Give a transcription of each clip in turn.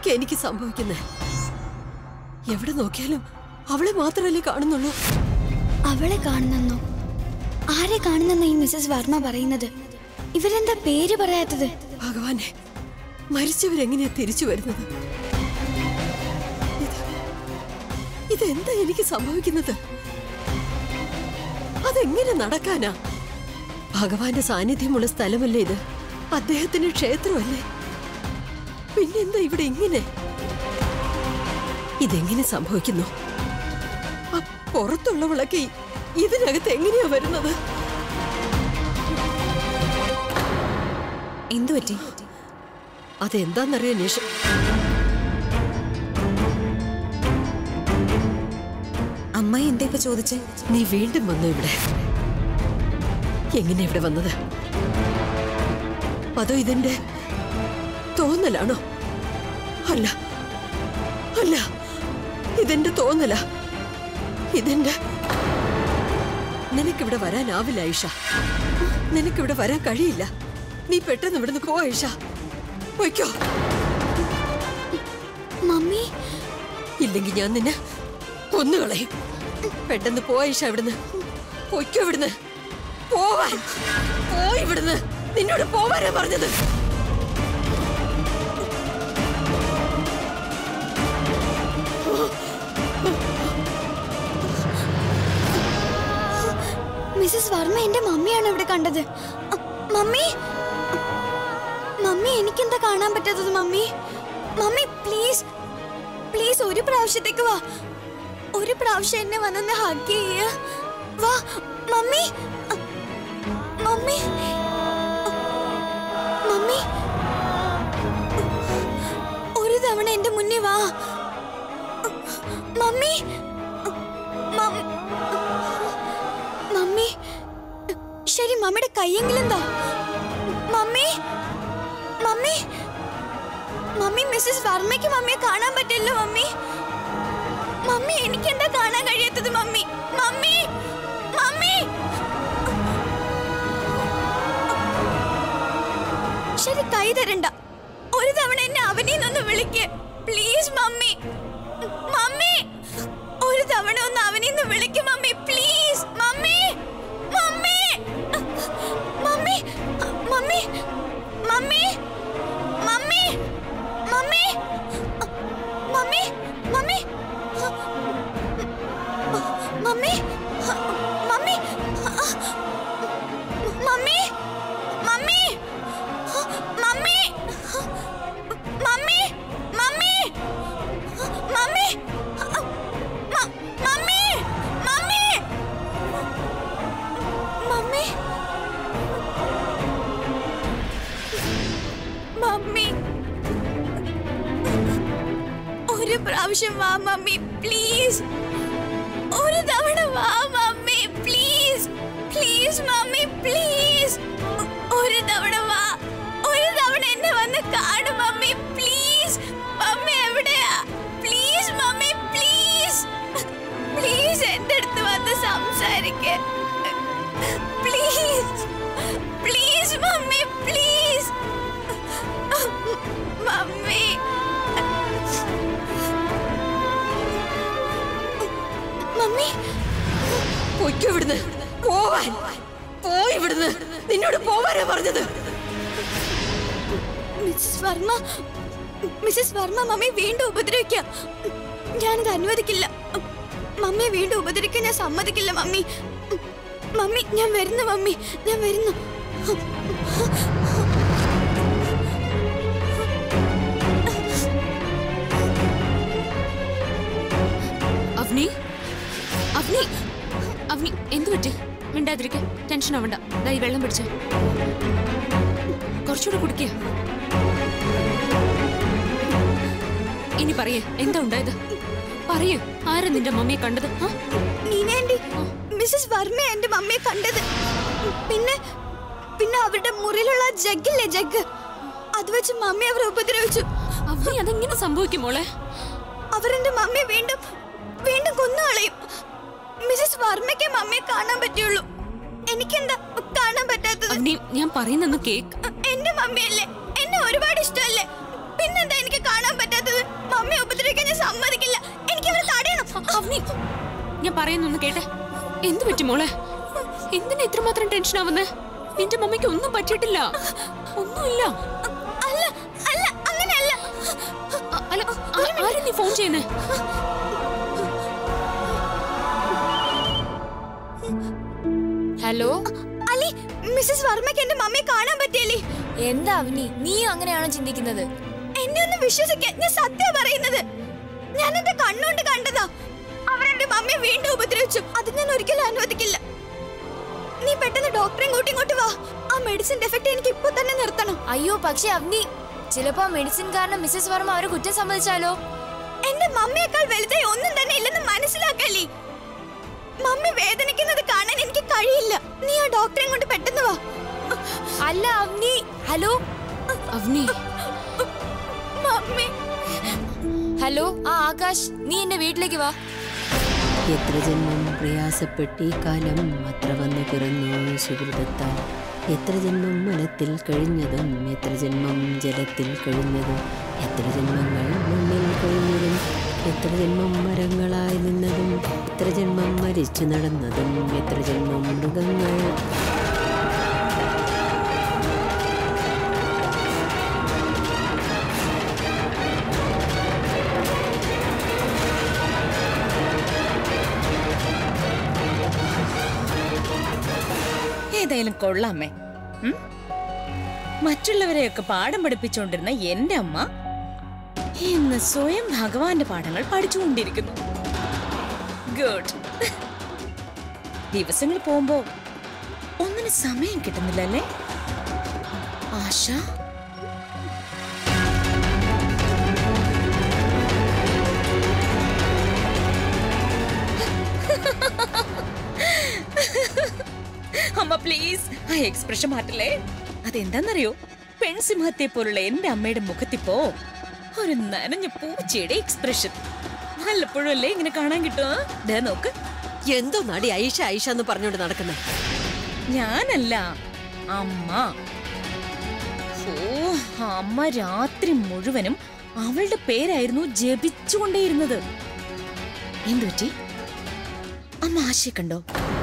എന്തൊക്കെയാ എനിക്ക് സംഭവിക്കുന്നത് എവിടെ നോക്കിയാലും അവളെ മാത്രമല്ലേ കാണുന്നുള്ളൂ അവളെ കാണുന്നെന്നോ ആരെ കാണുന്നെന്നോ ഈ മിസ്സസ് വർമ്മ പറയുന്നത് ഇവരെന്താ പേര് പറയാത്തത് ഭഗവാനെ മരിച്ചവരെങ്ങനെയാ തിരിച്ചു വരുന്നത് ഇത് ഇതെന്താ എനിക്ക് സംഭവിക്കുന്നത് അതെങ്ങനെ നടക്കാനാ ഭഗവാന്റെ സാന്നിധ്യമുള്ള സ്ഥലമല്ലേ ഇത് അദ്ദേഹത്തിന്റെ ക്ഷേത്രമല്ലേ പിന്നെന്താ ഇവിടെ ഇങ്ങനെ ഇതെങ്ങനെ സംഭവിക്കുന്നു ആ പുറത്തുള്ളവളൊക്കെ ഇ- ഇതിനകത്ത് എങ്ങനെയാ വരുന്നത് എന്തു പറ്റി അതെന്താന്നറിയോ നിഷ അമ്മായി എന്താ ഇപ്പൊ ചോദിച്ചേ നീ വീണ്ടും വന്നു ഇവിടെ എങ്ങനെ ഇവിടെ വന്നത് അതോ ഇതിന്റെ തോന്നലാണോ അല്ല അല്ല ഇതെന്റെ തോന്നല ഇതെന്റെ നിനക്കിവിടെ വരാനാവില്ല ഐഷ നിനക്കിവിടെ വരാൻ കഴിയില്ല നീ പെട്ടെന്ന് ഇവിടുന്ന് പോ ഐഷ പൊയ്ക്കോ മമ്മി ഇല്ലെങ്കിൽ ഞാൻ നിന്നെ കൊന്നുകളയും പെട്ടെന്ന് പോ ഐഷ ഇവിടുന്ന് പൊയ്ക്കോ ഇവിടുന്ന് പോവാൻ പോയി ഇവിടുന്ന് നിന്നോട് പോവാനാ പറഞ്ഞത് മിസ്സസ് വർമ്മ എന്റെ മമ്മിയാണ് ഇവിടെ കണ്ടത് അ, മമ്മി മമ്മി എനിക്കെന്താ കാണാൻ പറ്റാത്തത് മമ്മി മമ്മി പ്ലീസ് പ്ലീസ് ഒരു പ്രാവശ്യത്തേക്ക് വാ ഒരു പ്രാവശ്യം എന്നെ വന്നൊന്ന് ഹഗ് ചെയ്യ വാ മമ്മി അ, മമ്മി അ, മമ്മി ഒരു തവണ എന്റെ മുന്നിൽ വാ മമ്മി മം- മമ്മി ശരി മമ്മിയുടെ കൈയെങ്കിലും എന്താ മമ്മി മമ്മി മമ്മി മിസ്സസ് വർമ്മയ്ക്ക് മമ്മിയെ കാണാൻ പറ്റില്ലോ മമ്മി മമ്മി എനിക്ക് എന്താ കാണാൻ കഴിയാത്തത് മമ്മി മമ്മി മമ്മി ശരി കൈ തരണ്ട ഒരു തവണ എന്നെ അവനീന്നൊന്ന് വിളിക്ക് പ്ലീസ് മമ്മി മമ്മി ഒരു തവണ ഒന്ന് അവനീന്ന് വിളിക്ക് mummy please mummy mummy mummy mummy mummy mummy mummy mummy mummy mummy mummy mummy mummy mummy mummy mummy mummy മ- മമ്മി മമ്മി മമ്മി മമ്മി ഒരു പ്രാവശ്യം വാ മമ്മി പ്ലീസ് ഒരു തവണ വാ mummy please please mummy please ഒരു തവണ വാ ഒരു തവണ എന്നെ വന്ന് കാണും മമ്മി പ്ലീസ് മമ്മി എവിടെയാ പ്ലീസ് മമ്മി പ്ലീസ് പ്ലീസ് എന്റെ അടുത്ത് വന്ന് സംസാരിക്കേ please please mummy please mummy mummy പൊയ്ക്കോ ഇവിടുന്ന് പോവാൻ പോയി ഇവിടുന്ന് നിന്നോട് പോവാനാ പറഞ്ഞത് Mrs Varma Mrs Varma mummy വീണ്ടും ഉപദ്രവിക്കാം ഞാനിത് അനുവദിക്കില്ല മമ്മിയെ വീണ്ടും ഉപദ്രവിക്കാൻ ഞാൻ സമ്മതിക്കില്ല മമ്മി മമ്മി ഞാൻ വരുന്നു മമ്മി ഞാൻ വരുന്നു അവനി അവനി അവനി എന്തു പറ്റി മിണ്ടാതിരിക്കെ ടെൻഷൻ ആവണ്ട ദാ ഈ വെള്ളം പിടിച്ച കുറച്ചുകൂടെ കുടിക്കുക ഇനി പറയേ എന്താ ഉണ്ടായത് പറയൂ ആരാ നിന്റെ മമ്മിയെ കണ്ടത് ആ? നീനാൻഡി മിസ്സസ് വർമ്മ എന്റെ മമ്മിയെ കണ്ടത് പിന്നെ പിന്നെ അവരുടെ മുറിയിലുള്ള ജഗ്ഗില്ലേ ജഗ് അത് വെച്ച് മമ്മി അവർ ഉപദ്രവിച്ചു അവനി അതെങ്ങനെ സംഭവിക്കും മോളെ അവരെന്റെ മമ്മിയെ വീണ്ടും വീണ്ടും കൊന്നുകളയും മിസ്സസ് വർമ്മയ്ക്ക് മമ്മിയെ കാണാൻ പറ്റുള്ളൂ എനിക്കെന്താ കാണാൻ പറ്റാത്തത് അവനി ഞാൻ പറയുന്നൊന്ന് കേക്ക് എന്റെ മമ്മിയല്ലേ എന്നെ ഒരുപാട് ഇഷ്ടമല്ലേ പിന്നെന്താ എനിക്ക് കാണാൻ പറ്റാത്തത് മമ്മിയെ ഉപദ്രവിക്കാൻ ഞാൻ സമ്മതിക്കില്ല എനിക്ക് അവരെ തടയണം അവനി ഞാൻ പറയുന്നൊന്ന് കേട്ടെ എന്ത് പറ്റി മോളെ എന്തിനാ ഇത്രമാത്രം ടെൻഷൻ ആവുന്നേ നിന്റെ മമ്മിക്ക് ഒന്നും പറ്റിയിട്ടില്ല ഒന്നുമില്ല അല്ല അല്ല അങ്ങനെയല്ല അ- അല്ല ആ- ആരാ നീ ഫോൺ ചെയ്യുന്നേ ഹലോ അലി മിസ്സസ് വർമ്മയ്ക്ക് എന്റെ മമ്മിയെ കാണാൻ പറ്റിയല്ലേ എന്താ അവനി നീ അങ്ങനെയാണോ ചിന്തിക്കുന്നത് എന്നെ ഒന്ന് വിശ്വസിക്കാൻ ഞാൻ സത്യം പറയുന്നത് ഞാൻ എന്റെ കണ്ണുകൊണ്ട് കണ്ടതാ അവരെന്റെ മമ്മിയെ വീണ്ടും ഉപദ്രവിച്ചു അത് ഞാൻ ഒരിക്കലും അനുവദിക്കില്ല നീ പെട്ടെന്ന് ഡോക്ടറെ ഇങ്ങോട്ട് ഇങ്ങോട്ട് വാ ആ മെഡിസിൻ എഫക്ട് എനിക്ക് ഇപ്പൊ തന്നെ നിർത്തണം അയ്യോ പക്ഷെ അവനി ചിലപ്പോ മെഡിസിൻ കാരണം മിസ്സസ് വർമ്മ അവരെ കുറ്റം സമ്മതിച്ചാലോ എന്റെ മമ്മിയേക്കാൾ വലുതായി ഒന്നും തന്നെ ഇല്ലെന്ന് മനസ്സിലാക്കല്ലേ മമ്മി വേദനിക്കുന്നത് കാണാൻ എനിക്ക് കഴിയില്ല നീ ആ ഡോക്ടറെ കൊണ്ട് പെട്ടെന്ന് വാ അല്ല അവനി ഹലോ അവനി മമ്മി ഹലോ ആ ആകാശ് നീ എന്റെ വീട്ടിലേക്ക് വാ എത്ര ജന്മം പ്രയാസപ്പെട്ട് ഈ കാലം അത്ര വന്നു പിറന്നു സുഹൃതത്താൽ എത്ര ജന്മം മനത്തിൽ കഴിഞ്ഞതും എത്ര ജന്മം ജലത്തിൽ കഴിഞ്ഞതും എത്ര ജന്മങ്ങൾ മണ്ണിൽ കഴിഞ്ഞതും എത്ര ജന്മം മരങ്ങളായി നിന്നതും എത്ര ജന്മം മരിച്ചു നടന്നതും എത്ര ജന്മം മൃഗങ്ങൾ ഏതായാലും കൊള്ളാമേ ഉം? മറ്റുള്ളവരെയൊക്കെ പാഠം പഠിപ്പിച്ചുകൊണ്ടിരുന്ന എന്റെ അമ്മ ഇന്ന് സ്വയം ഭഗവാന്റെ പാഠങ്ങൾ പഠിച്ചുകൊണ്ടിരിക്കുന്നു ഗുഡ് ദിവസങ്ങൾ പോകുമ്പോ ഒന്നിന് സമയം കിട്ടുന്നില്ലല്ലേ ആശ അമ്മ പ്ലീസ് ആ എക്സ്പ്രഷൻ മാറ്റല്ലേ അതെന്താന്നറിയോ പെൺസിംഹത്തെ പോലുള്ള എന്റെ അമ്മയുടെ മുഖത്തിപ്പോ ഒരു നനഞ്ഞ പൂച്ചയുടെ എക്സ്പ്രഷൻ വല്ലപ്പോഴും അല്ലേ ഇങ്ങനെ കാണാൻ കിട്ടുക ദേ നോക്ക് എന്തോ നടി ഐഷ ഐഷ എന്ന് പറഞ്ഞോണ്ട് നടക്കുന്ന ഞാനല്ല അമ്മ ഓ അമ്മ രാത്രി മുഴുവനും അവളുടെ പേരായിരുന്നു ജപിച്ചുകൊണ്ടേയിരുന്നത് എന്തുപറ്റി അമ്മ ആശയെ കണ്ടോ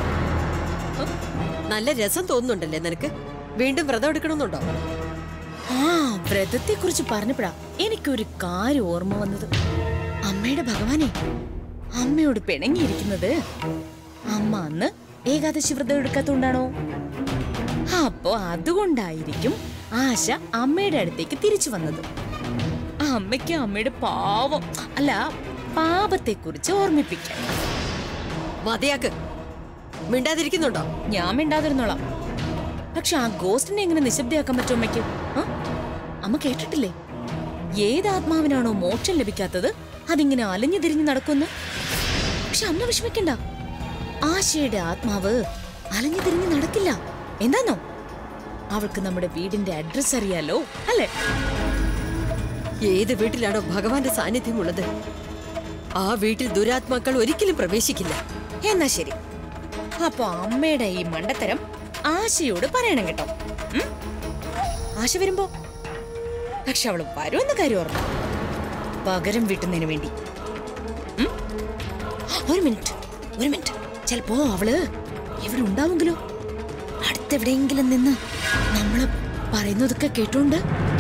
നല്ല രസം തോന്നുന്നുണ്ടല്ലേ നിനക്ക് വീണ്ടും വ്രതം എടുക്കണമെന്നുണ്ടോ ആ വ്രതത്തെ കുറിച്ച് പറഞ്ഞപ്പോഴാ എനിക്കൊരു കാര്യം ഓർമ്മ വന്നത് അമ്മയുടെ ഭഗവാനെ അമ്മയോട് പിണങ്ങിയിരിക്കുന്നത് അമ്മ അന്ന് ഏകാദശി വ്രതം എടുക്കാത്തോണ്ടാണോ അപ്പോ അതുകൊണ്ടായിരിക്കും ആശ അമ്മയുടെ അടുത്തേക്ക് തിരിച്ചു വന്നത് അമ്മയ്ക്ക് അമ്മയുടെ പാവം അല്ല പാപത്തെ കുറിച്ച് ഓർമ്മിപ്പിക്കാൻ മതിയാക്ക് മിണ്ടാതിരിക്കുന്നുണ്ടോ ഞാൻ മിണ്ടാതിരുന്നോളാം പക്ഷെ ആ ഗോസ്റ്റിനെ എങ്ങനെ നിശബ്ദയാക്കാൻ പറ്റും അമ്മയ്ക്ക് ആ? അമ്മ കേട്ടിട്ടില്ലേ ഏത് ആത്മാവിനാണോ മോക്ഷം ലഭിക്കാത്തത് അതിങ്ങനെ അലഞ്ഞു തിരിഞ്ഞു നടക്കുന്നു പക്ഷെ അമ്മ വിഷമിക്കണ്ട ആശയുടെ ആത്മാവ് അലഞ്ഞു തിരിഞ്ഞു നടക്കില്ല എന്താന്നോ അവൾക്ക് നമ്മുടെ വീടിന്റെ അഡ്രസ് അറിയാലോ അല്ലേ ഏത് വീട്ടിലാണോ ഭഗവാന്റെ സാന്നിധ്യമുള്ളത് ആ വീട്ടിൽ ദുരാത്മാക്കൾ ഒരിക്കലും പ്രവേശിക്കില്ല എന്നാ ശരി അപ്പൊ അമ്മയുടെ ഈ മണ്ടത്തരം ആശയോട് പറയണം കേട്ടോ ഉം? ആശ വരുമ്പോ പക്ഷെ അവള് വരുമെന്ന കാര്യം ഓർമ്മ പകരം വീട്ടുന്നതിന് വേണ്ടി ഉം? ഒരു മിനിറ്റ് ഒരു മിനിറ്റ് ചിലപ്പോ അവള് ഇവിടെ ഉണ്ടാവുമെങ്കിലോ അടുത്തെവിടെയെങ്കിലും നിന്ന് നമ്മള് പറയുന്നതൊക്കെ കേട്ടോണ്ട്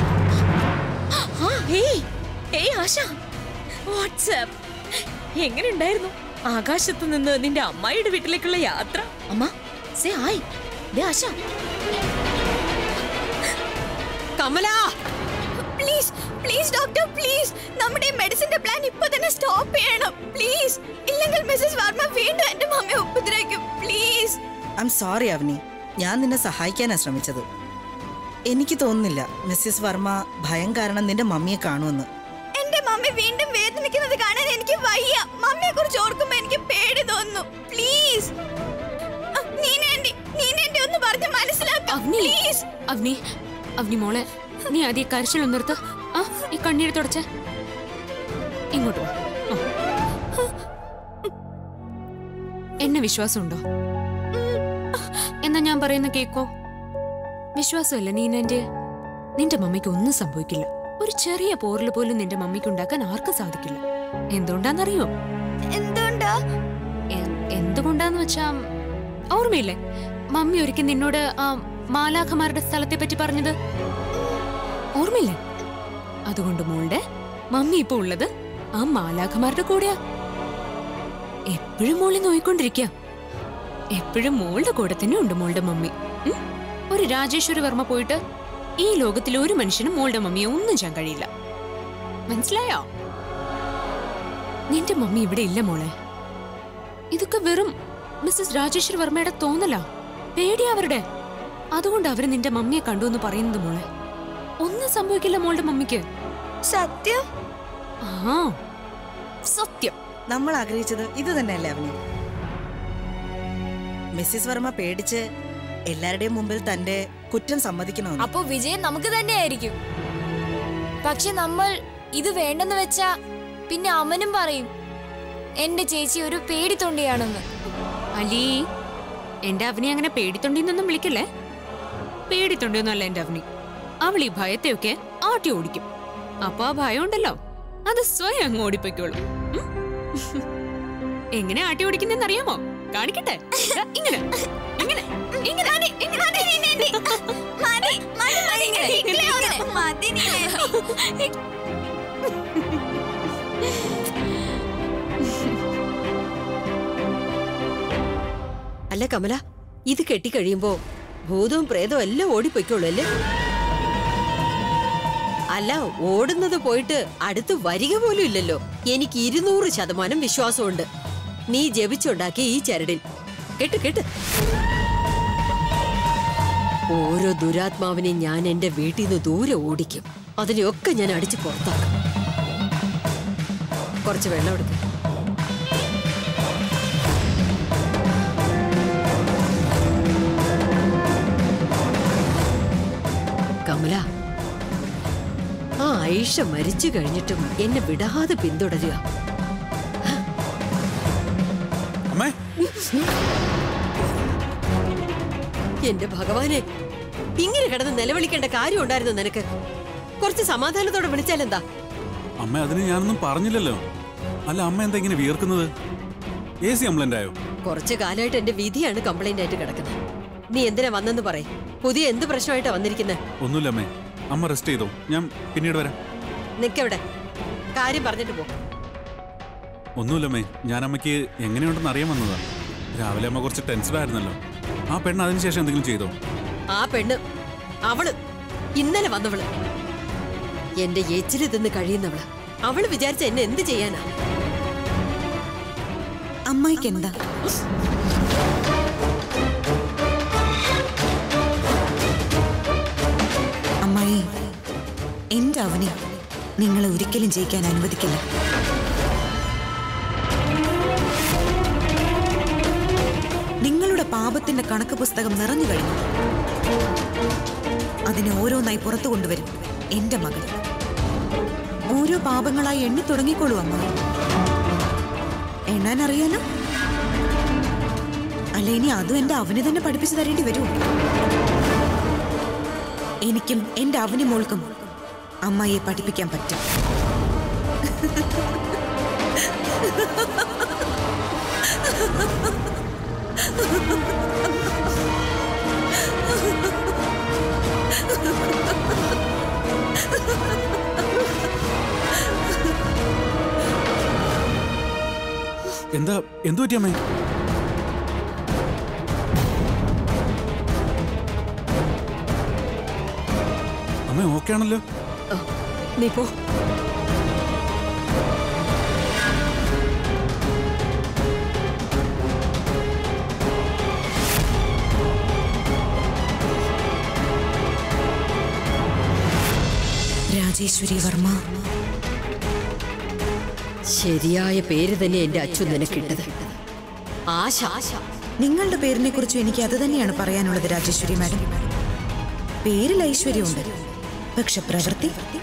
ആ ഹേയ് ഹേയ് ആശ വാട്സാപ്പ് എങ്ങനെ ഉണ്ടായിരുന്നു ആകാശത്ത് നിന്ന് നിന്റെ അമ്മായിയുടെ വീട്ടിലേക്കുള്ള യാത്ര അമ്മ സേ ഹായ് ദേ Asha Kamala please please doctor please നമ്മുടെ മെഡിസിന്റെ പ്ലാൻ ഇപ്പൊ തന്നെ സ്റ്റോപ്പ് ചെയ്യണം പ്ലീസ് ഇല്ലെങ്കിൽ മിസ്സസ് വർമ്മ വീണ്ടും എന്റെ മമ്മിയെ ഉപദ്രവിക്കും please I'm sorry Avani ഞാൻ നിന്നെ സഹായിക്കാനാ ശ്രമിച്ചത് എനിക്ക് തോന്നുന്നില്ല മിസ്സിസ് വർമ്മ ഭയം കാരണം നിന്റെ മമ്മിയെ കാണുമെന്ന് എന്റെ മമ്മി വീണ്ടും വേദനിക്കുന്നത് കാണാൻ എനിക്ക് വയ്യ മമ്മിയെ കുറിച്ച് ഓർക്കുമ്പോ എനിക്ക് പേടി തോന്നുന്നു പ്ലീസ് നീനേണ്ടി നീനേണ്ടി ഒന്ന് പറഞ്ഞ് മനസ്സിലാക്കാം അവനി പ്ലീസ് അവനി അവനി മോളെ നീ ആദ്യം കരച്ചിൽ നിർത്ത് ആ ഈ കണ്ണീര് തുടച്ച ഇങ്ങോട്ട് വാ ആ. എന്നെ വിശ്വാസമുണ്ടോ എന്നാ ഞാൻ പറയുന്ന കേക്കോ വിശ്വാസമല്ല നീ എന്റെ നിന്റെ മമ്മയ്ക്ക് ഒന്നും സംഭവിക്കില്ല ഒരു ചെറിയ പോറൽ പോലും നിന്റെ മമ്മിക്ക് ഉണ്ടാക്കാൻ ആർക്കും സാധിക്കില്ല എന്തുകൊണ്ടാന്നറിയോ എന്തുകൊണ്ടാ എ- എന്തുകൊണ്ടാന്ന് വെച്ചാ ഓർമ്മയില്ലേ മമ്മി ഒരിക്കൽ നിന്നോട് ആ മാലാഖമാരുടെ സ്ഥലത്തെ പറ്റി പറഞ്ഞത് ഓർമ്മയില്ലേ അതുകൊണ്ട് മോളുടെ മമ്മി ഇപ്പൊ ഉള്ളത് ആ മാലാഖമാരുടെ കൂടെയാ എപ്പോഴും മോളെ നോയിക്കൊണ്ടിരിക്കുക എപ്പോഴും മോളുടെ കൂടെ തന്നെ ഉണ്ട് മോളുടെ മമ്മി ഉം? ഒരു രാജേശ്വരി വർമ്മ പോയിട്ട് ഈ ലോകത്തിൽ ഒരു മനുഷ്യനും മോളുടെ മമ്മിയെ ഒന്നും ചെയ്യാൻ കഴിയില്ല മനസ്സിലായോ നിന്റെ മമ്മി ഇവിടെ ഇല്ല മോളെ ഇതൊക്കെ വെറും മിസ്സസ് രാജേശ്വരി വർമ്മയുടെ തോന്നലാ പേടിയാ അവരുടെ അതുകൊണ്ട് അവര് നിന്റെ മമ്മിയെ കണ്ടു എന്ന് പറയുന്നത് മോളെ ഒന്നും സംഭവിക്കില്ല മോളുടെ മമ്മിക്ക് സത്യം ആ സത്യം നമ്മൾ ആഗ്രഹിച്ചത് ഇത് തന്നെയല്ലേ അവനി മിസ്സിസ് വർമ്മ പേടിച്ച് എല്ലാവരുടെയും മുമ്പിൽ തന്റെ കുറ്റം സമ്മതിക്കണമെന്ന് അപ്പൊ വിജയം നമുക്ക് തന്നെയായിരിക്കും പക്ഷെ നമ്മൾ ഇത് വേണ്ടെന്ന് വെച്ചാ പിന്നെ അമ്മനും പറയും എന്റെ ചേച്ചി ഒരു പേടിത്തൊണ്ടിയാണെന്ന് അലി എന്റെ അവനി അങ്ങനെ പേടിത്തൊണ്ടിന്നൊന്നും വിളിക്കല്ലേ പേടിത്തൊണ്ടിയൊന്നുമല്ല എന്റെ അവനി അവൾ ഈ ഭയത്തെയൊക്കെ ആട്ടി ഓടിക്കും അപ്പൊ ആ ഭയം ഉണ്ടല്ലോ അത് സ്വയം അങ്ങ് ഓടിപ്പോയിക്കോളും ഉം? എങ്ങനെ ആട്ടി ഓടിക്കുന്നെന്ന് അറിയാമോ കാണിക്കട്ടെ ദാ ഇങ്ങനെ ഇങ്ങനെ ഇങ്ങനെ ഇങ്ങനെ മതി മതി മതി ഇങ്ങനെ, ഇങ്ങനെ ഒന്ന്. മതി നീ. അല്ല കമല ഇത് കെട്ടിക്കഴിയുമ്പോ ഭൂതവും പ്രേതവും എല്ലാം ഓടിപ്പോയിക്കോളൂ അല്ലേ അല്ല ഓടുന്നത് പോയിട്ട് അടുത്ത് വരിക പോലും ഇല്ലല്ലോ എനിക്ക് ഇരുന്നൂറ് ശതമാനം വിശ്വാസമുണ്ട് നീ ജപിച്ചുണ്ടാക്കിയ ഈ ചരടിൽ കേട്ട് കേട്ട് ഓരോ ദുരാത്മാവിനെയും ഞാൻ എന്റെ വീട്ടിൽ നിന്ന് ദൂരെ ഓടിക്കും അതിനെയൊക്കെ ഞാൻ അടിച്ചു പുറത്താക്കും കുറച്ച് വെള്ളം എടുക്ക കമല ആ ഐഷ മരിച്ചു കഴിഞ്ഞിട്ടും എന്നെ വിടാതെ പിന്തുടരുക അമ്മേ എന്റെ ഭഗവാനെ ഇങ്ങനെ കിടന്ന് നിലവിളിക്കേണ്ട കാര്യം ഉണ്ടായിരുന്നു നിനക്ക് കുറച്ച് സമാധാനത്തോടെ വിളിച്ചാലെന്താ അമ്മ അതിന് ഞാനൊന്നും പറഞ്ഞില്ലല്ലോ അല്ല അമ്മ എന്താ ഇങ്ങനെ വിയർക്കുന്നത് എ സി കംപ്ലൈന്റ് ആയോ കുറച്ച് കാലമായിട്ട് എന്റെ വിധിയാണ് കംപ്ലൈന്റ് ആയിട്ട് കിടക്കുന്നത് നീ എന്തിനാ വന്നെന്ന് പറയും പുതിയ എന്ത് പ്രശ്നമായിട്ടാ വന്നിരിക്കുന്നത് ഒന്നുമില്ല അമ്മേ അമ്മ റെസ്റ്റ് ചെയ്തോ ഞാൻ പിന്നീട് വരാം നിക്കവിടെ കാര്യം പറഞ്ഞിട്ട് പോ ഒന്നുമില്ലമ്മേ ഞാൻ അമ്മയ്ക്ക് എങ്ങനെയുണ്ടെന്ന് അറിയാൻ വന്നതാ രാവിലെ അമ്മ കുറച്ച് ടെൻസ്ഡ് ആയിരുന്നല്ലോ ആ പെണ്ണ് അതിനുശേഷം എന്തെങ്കിലും ചെയ്തോ ആ പെണ്ണ് അവള് ഇന്നലെ വന്നവള് എന്റെ എച്ചില് തിന്ന് കഴിയുന്നവള് അവള് വിചാരിച്ച എന്നെ എന്ത് ചെയ്യാനാ അമ്മായിക്ക് എന്താ അമ്മായി എന്റെ അവനെ നിങ്ങളെ ഒരിക്കലും ജയിക്കാൻ അനുവദിക്കില്ല നിങ്ങളുടെ പാപത്തിന്റെ കണക്ക് പുസ്തകം നിറഞ്ഞു കഴിഞ്ഞു അതിനെ ഓരോന്നായി പുറത്തു കൊണ്ടുവരും എന്റെ മകൻ ഓരോ പാപങ്ങളായി എണ്ണി തുടങ്ങിക്കോളൂ അമ്മായി എണ്ണാൻ അറിയാലോ അല്ല ഇനി അതും എന്റെ അവന് തന്നെ പഠിപ്പിച്ചു തരേണ്ടി വരുമോ എനിക്കും എന്റെ അവന് മോൾക്കും അമ്മായിയെ പഠിപ്പിക്കാൻ പറ്റും എന്താ എന്തു പറ്റി അമ്മേ അമ്മ ഓക്കെ ആണല്ലോ ആ, നീ പോ രാജേശ്വരി വർമ്മ ശരിയായ പേര് തന്നെ എന്റെ അച്ഛൻ നിനക്കിട്ടത് ആശ നിങ്ങളുടെ പേരിനെ കുറിച്ചും എനിക്ക് അത് തന്നെയാണ് പറയാനുള്ളത് രാജേശ്വരി മാഡം പേരിൽ ഐശ്വര്യമുണ്ട് പക്ഷെ പ്രവൃത്തി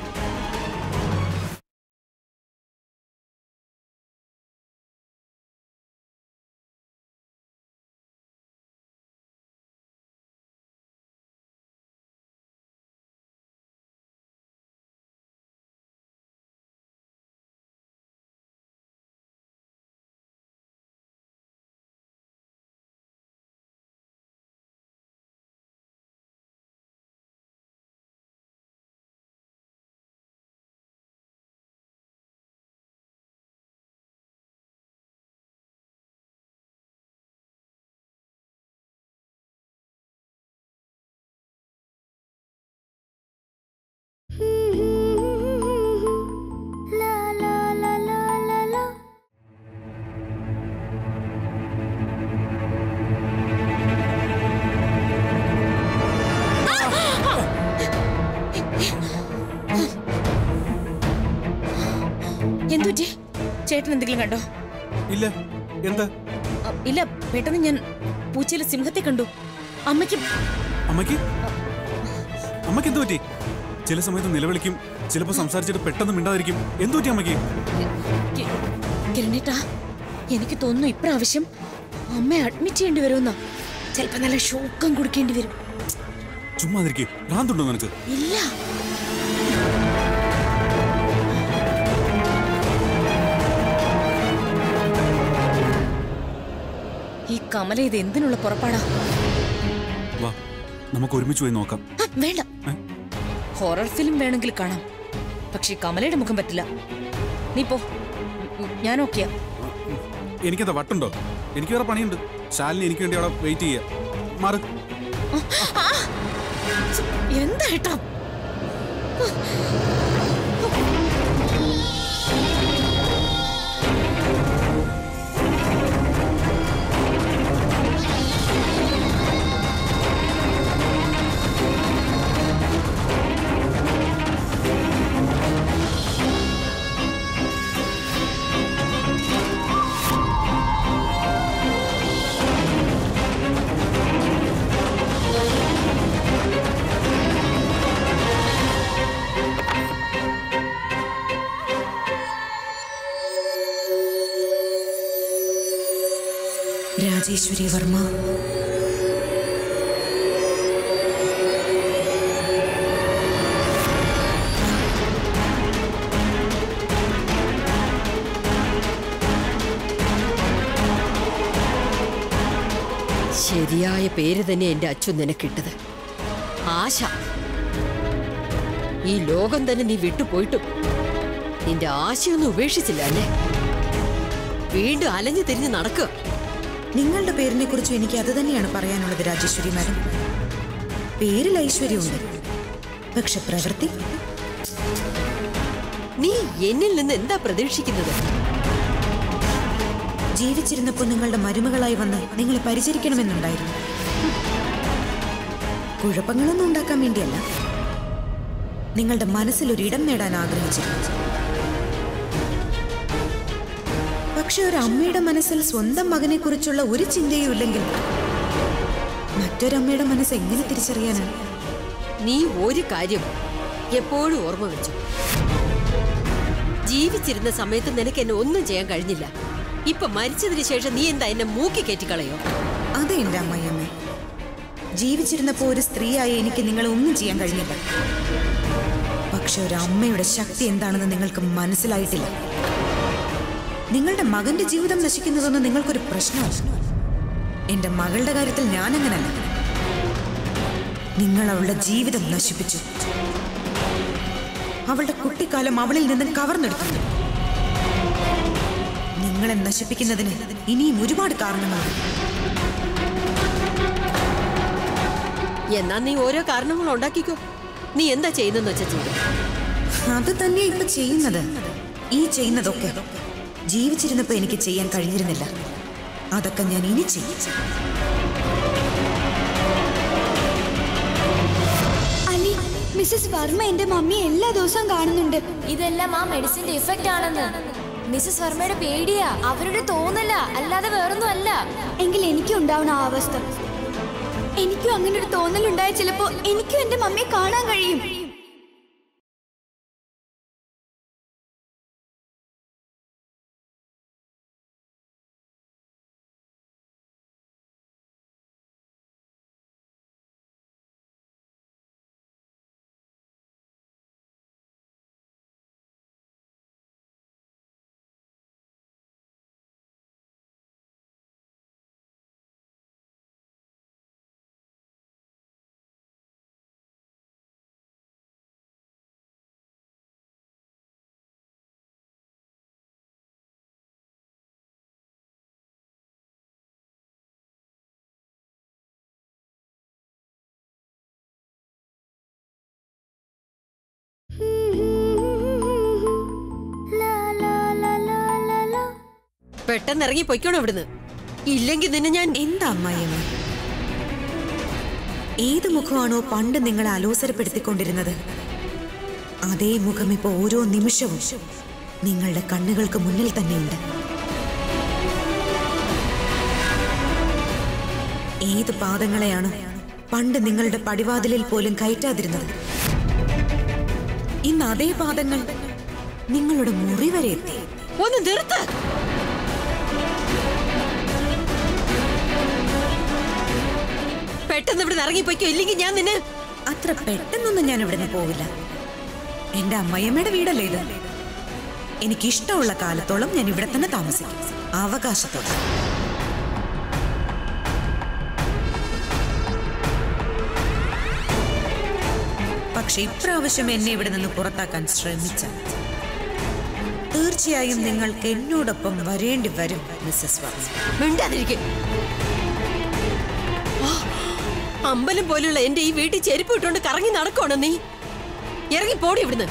ചേട്ടൻ എന്തെങ്കിലും കണ്ടോ ഇല്ല എന്താ അ, ഇല്ല പെട്ടെന്ന് ഞാൻ പൂച്ചയിലെ സിംഹത്തെ കണ്ടു അമ്മയ്ക്ക് അമ്മയ്ക്ക് അമ്മയ്ക്ക് എന്ത് പറ്റി ചില സമയത്ത് നിലവിളിക്കും ചിലപ്പോൾ സംസാരിച്ചിട്ട് പെട്ടെന്ന് മിണ്ടാതിരിക്കും എന്തു പറ്റി അമ്മയ്ക്ക് കി- കിരണേട്ടാ എനിക്ക് തോന്നുന്നു ഇപ്രാവശ്യം അമ്മയെ അഡ്മിറ്റ് ചെയ്യേണ്ടി വരുമെന്നാ ചിലപ്പോ നല്ല ഷോക്കം കൊടുക്കേണ്ടി വരും ചുമ്മാതിരിക്കും ഭ്രാന്തുണ്ടോ നിനക്ക് ഇല്ല ഈ കമല ഇത് എന്തിനുള്ള പുറപ്പാടാ വാ നമുക്ക് ഒരുമിച്ച് പോയി നോക്കാം ആ, വേണ്ട ഏ? ഹൊറർ ഫിലിം വേണമെങ്കിൽ കാണാം പക്ഷെ കമലയുടെ മുഖം പറ്റില്ല നീ പോ ഉം, ഞാൻ ഓക്കെയാ എനിക്കെന്താ വട്ടുണ്ടോ എനിക്ക് വേറെ പണിയുണ്ട് ശാലിനി എനിക്ക് വേണ്ടി അവിടെ വെയിറ്റ് ചെയ്യാം മാറ് എന്താ ഏട്ടാ രാജേശ്വരി വർമ്മ ശരിയായ പേര് തന്നെ എന്റെ അച്ഛൻ നിനക്കിട്ടത് ആശ ഈ ലോകം തന്നെ നീ വിട്ടുപോയിട്ടും നിന്റെ ആശയൊന്നും ഉപേക്ഷിച്ചില്ല അല്ലേ വീണ്ടും അലഞ്ഞു തിരിഞ്ഞ് നടക്കുക നിങ്ങളുടെ പേരിനെ കുറിച്ചും എനിക്ക് അത് തന്നെയാണ് പറയാനുള്ളത് രാജേശ്വരി മാഡം പേരിൽ ഐശ്വര്യമുണ്ട് പക്ഷെ പ്രവൃത്തി നീ എന്നിൽ നിന്ന് എന്താ പ്രതീക്ഷിക്കുന്നത് ജീവിച്ചിരുന്നപ്പോൾ നിങ്ങളുടെ മരുമകളായി വന്ന് നിങ്ങളെ പരിചരിക്കണമെന്നുണ്ടായിരുന്നു കുഴപ്പങ്ങളൊന്നും ഉണ്ടാക്കാൻ വേണ്ടിയല്ല നിങ്ങളുടെ മനസ്സിൽ ഒരു ഇടം നേടാൻ ആഗ്രഹിച്ചിരുന്നു പക്ഷെ ഒരു അമ്മയുടെ മനസ്സിൽ സ്വന്തം മകനെ കുറിച്ചുള്ള ഒരു ചിന്തയും ഇല്ലെങ്കിൽ മറ്റൊരമ്മയുടെ മനസ്സ് എങ്ങനെ തിരിച്ചറിയാനാണ് നീ ഒരു കാര്യം എപ്പോഴും ഓർമ്മ വെച്ചു ജീവിച്ചിരുന്ന സമയത്ത് നിനക്ക് എന്നെ ഒന്നും ചെയ്യാൻ കഴിഞ്ഞില്ല ഇപ്പൊ മരിച്ചതിന് ശേഷം നീ എന്താ എന്നെ മൂക്കി കയറ്റിക്കളയോ അതെ എന്റെ അമ്മയമ്മേ ജീവിച്ചിരുന്നപ്പോ ഒരു സ്ത്രീയായി എനിക്ക് നിങ്ങളെ ഒന്നും ചെയ്യാൻ കഴിഞ്ഞില്ല പക്ഷെ ഒരു അമ്മയുടെ ശക്തി എന്താണെന്ന് നിങ്ങൾക്ക് മനസ്സിലായിട്ടില്ല നിങ്ങളുടെ മകന്റെ ജീവിതം നശിക്കുന്നതൊന്നും നിങ്ങൾക്കൊരു പ്രശ്നമല്ല എന്റെ മകളുടെ കാര്യത്തിൽ ഞാനങ്ങനല്ല നിങ്ങൾ അവളുടെ ജീവിതം നശിപ്പിച്ചു അവളുടെ കുട്ടിക്കാലം അവളിൽ നിന്ന് കവർന്നെടുത്തു നിങ്ങളെ നശിപ്പിക്കുന്നതിന് ഇനിയും ഒരുപാട് കാരണങ്ങളുണ്ട് എന്നാ നീ ഓരോ കാരണങ്ങൾ ഉണ്ടാക്കിക്കോ നീ എന്താ ചെയ്യുന്നെന്ന് വെച്ചാ ചെയ്തു അത് തന്നെ ഇപ്പൊ ചെയ്യുന്നത് ഈ ചെയ്യുന്നതൊക്കെ ജീവിച്ചിരുന്നപ്പോ എനിക്ക് ചെയ്യാൻ കഴിഞ്ഞിരുന്നില്ല അതൊക്കെ ഞാൻ ഇനി ചെയ്യും അലി മിസ്സസ് വർമ്മ എന്റെ മമ്മിയെ എല്ലാ ദിവസവും കാണുന്നുണ്ട് ഇതെല്ലാം ആ മെഡിസിന്റെ ഇഫക്റ്റ് ആണെന്ന് മിസ്സസ് വർമ്മയുടെ പേടിയാ അവരുടെ തോന്നല അല്ലാതെ വേറൊന്നും അല്ല എങ്കിൽ എനിക്കും ഉണ്ടാവണം ആ അവസ്ഥ എനിക്കും അങ്ങനെ ഒരു തോന്നലുണ്ടായ ചിലപ്പോ എനിക്കും എന്റെ മമ്മിയെ കാണാൻ കഴിയും പെട്ടെന്ന് ഇറങ്ങി പൊയ്ക്കോണം ഇവിടുന്ന് ഇല്ലെങ്കിൽ നിന്നെ ഞാൻ എന്താ അമ്മായിയമ്മ ഏത് മുഖമാണോ പണ്ട് നിങ്ങളെ അലോസരപ്പെടുത്തിക്കൊണ്ടിരുന്നത് അതേ മുഖം ഇപ്പൊ ഓരോ നിമിഷവും നിങ്ങളുടെ കണ്ണുകൾക്ക് മുന്നിൽ തന്നെയുണ്ട് ഏത് പാദങ്ങളെയാണ് പണ്ട് നിങ്ങളുടെ പടിവാതിലിൽ പോലും കയറ്റാതിരുന്നത് ഇന്ന് അതേ പാദങ്ങൾ നിങ്ങളുടെ മുറി വരെ എത്തി ഒന്ന് നിർത്ത് പെട്ടെന്ന് ഇവിടെ ഇറങ്ങിപ്പോയിക്കോ ഇല്ലെങ്കിൽ ഞാൻ നിന്നെ അത്ര പെട്ടെന്നൊന്നും ഞാൻ ഇവിടുന്ന് പോവില്ല എന്റെ അമ്മയമ്മയുടെ വീടല്ലേ ഇത് എനിക്കിഷ്ടമുള്ള കാലത്തോളം ഞാൻ ഇവിടെ തന്നെ താമസിക്കും അവകാശത്തോടെ പക്ഷെ ഇപ്രാവശ്യം എന്നെ ഇവിടെ നിന്ന് പുറത്താക്കാൻ ശ്രമിച്ചാൽ തീർച്ചയായും നിങ്ങൾക്ക് എന്നോടൊപ്പം വരേണ്ടി വരും മിസ്സസ് വർമ്മ മിണ്ടാതിരിക്കും അമ്പലം പോലുള്ള എന്റെ ഈ വീട്ടിൽ ചെരുപ്പ് ഇട്ടുകൊണ്ട് കറങ്ങി നടക്കണോ നീ ഇറങ്ങി പോടി ഇവിടുന്ന്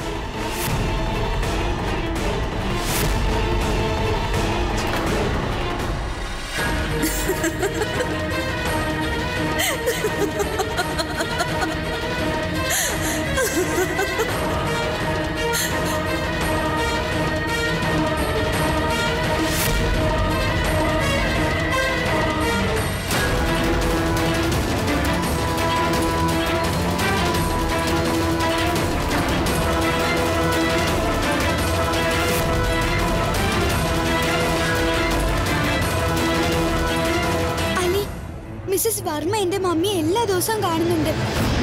അലി മിസ്സസ് വർമ്മ എന്റെ മമ്മിയെ എല്ലാ ദിവസവും കാണുന്നുണ്ട്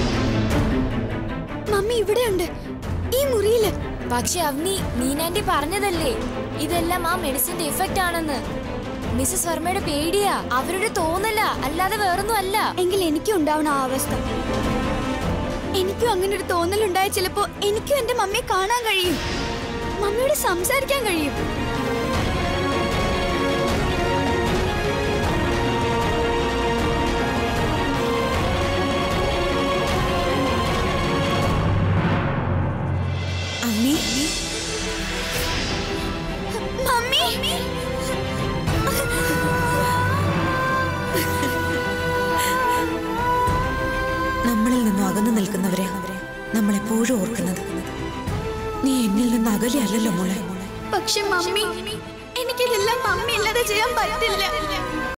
മമ്മി ഇവിടെയുണ്ട് ഈ മുറിയില് പക്ഷെ അവനി നീനാൻറ്റി പറഞ്ഞതല്ലേ ഇതെല്ലാം ആ മെഡിസിന്റെ ഇഫക്റ്റ് ആണെന്ന് മിസ്സസ് വർമ്മയുടെ പേടിയാ അവരുടെ തോന്നല അല്ലാതെ വേറൊന്നും അല്ല എങ്കിൽ എനിക്കും ഉണ്ടാവണം ആ അവസ്ഥ എനിക്കും അങ്ങനെ ഒരു തോന്നലുണ്ടായ ചിലപ്പോ എനിക്കും എന്റെ മമ്മിയെ കാണാൻ കഴിയും മമ്മിയോട് സംസാരിക്കാൻ കഴിയും അമ്മേ മമ്മി നമ്മളിൽ നിന്നും അകന്നു നിൽക്കുന്നവരെ നമ്മളെപ്പോഴും ഓർക്കുന്നത് നീ എന്നിൽ നിന്ന് അകലെയല്ലല്ലോ മോളെ പക്ഷെ മമ്മി എനിക്കിതെല്ലാം മമ്മി ഇല്ലാതെ ചെയ്യാൻ പറ്റില്ല